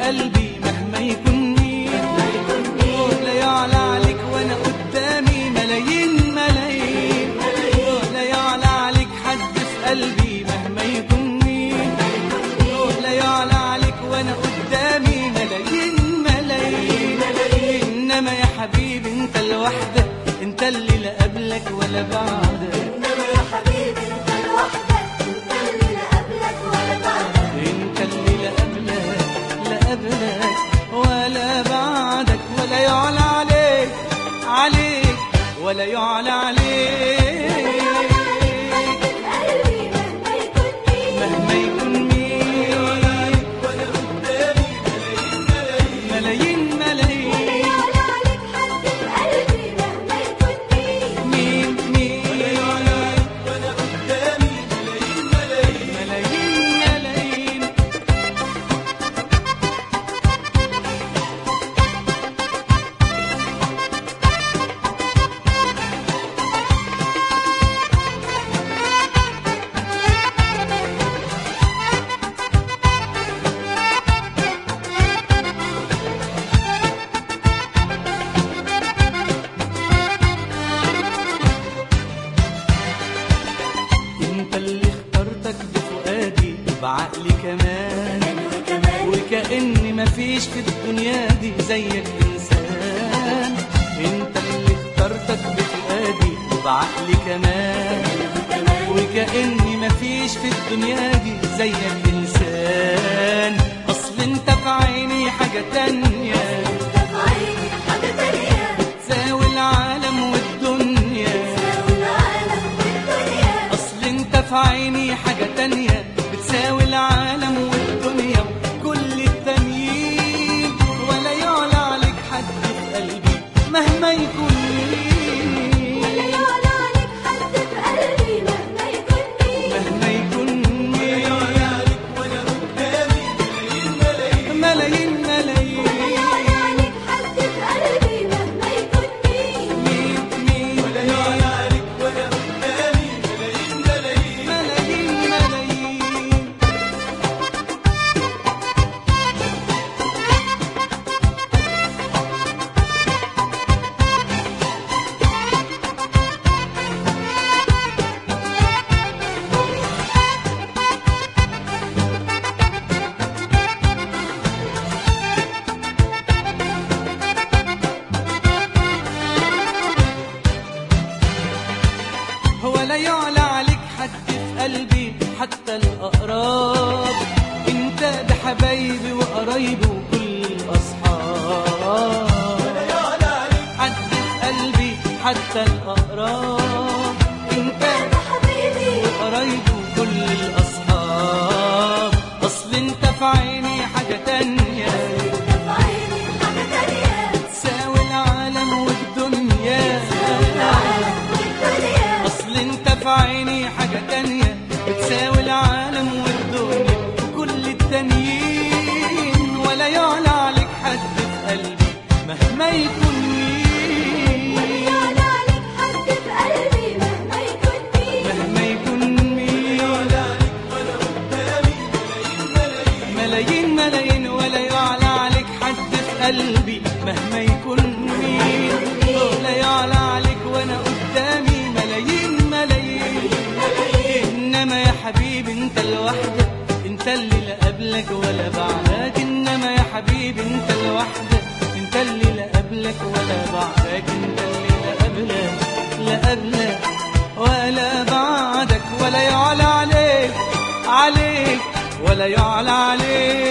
قلبي مهما يكون مين لا يعلى عليك وانا قدامي ملايين ملايين لا يعلى عليك حد في قلبي مهما يكون مين لا يعلى عليك وانا قدامي ملايين ملايين انما يا حبيبي انت لوحدك انت اللي لا قبلك ولا بعدك إنما يا حبيبي أنت لوحدك أنت اللي لا قبلك ولا بعدك انت اللي لا قبلك لا قبلك ولا بعدك ولا يعلى عليك عليك ولا يعلى عليك قلبي مهما يكون مين مهما يكون مين ملايين ملايين يعلى عليك حد في قلبي مهما يكون مين مين مين ملايين ملايين انت اللي اخترتك بفؤادي بعقلي كمان وكمان وكأن مفيش في الدنيا دي زيك إنسان انت اللي اخترتك بفؤادي وبعقلي كمان وكمان وكأن مفيش في الدنيا دي زيك إنسان أصل انت في عيني حاجة تانية أنت في عيني حاجة تانية تساوي العالم والدنيا والعالم والدنيا أصل انت في عيني حاجة تانية بتساوي العالم والدنيا وكل التانيين ولا يعلى عليك حد في قلبي مهما يكون مين يعلى عليك حد في قلبي مهما يكون مين مهما يكون مين ملايين ملايين يعلى عليك حد في قلبي مهما يكون مين مين مين ملايين ملايين هو لا يعلى عليك حد في قلبي حتى الأقراب انت ده حبايبي وقرايبي وكل الأصحاب حد في قلبي حتى الأقراب انت يا حبيبي وقرايبي وكل الأصحاب أصل انت في عيني حاجة تانية أنت في عيني حاجة تانية تساوي العالم والدنيا العالم والدنيا اصل انت في عيني حاجة تانية بتساوي العالم والدنيا وكل التانيين ولا يعلى عليك حد في قلبي مهما يكون مين يعلى عليك حد في قلبي مهما يكون مين مهما يكون مين ملايين ملايين ولا يعلى عليك حد في قلبي مهما يكون مين لا يعلى عليك وانا قدامي ملايين ملايين انما يا حبيبي انت لوحدك انت اللي لا قبلك ولا بعدك انما يا حبيبي انت لوحدك انت اللي لا قبلك ولا بعدك انت اللي لا قبلك لا قبلك ولا بعدك ولا يعلى عليك عليك ولا يعلى عليك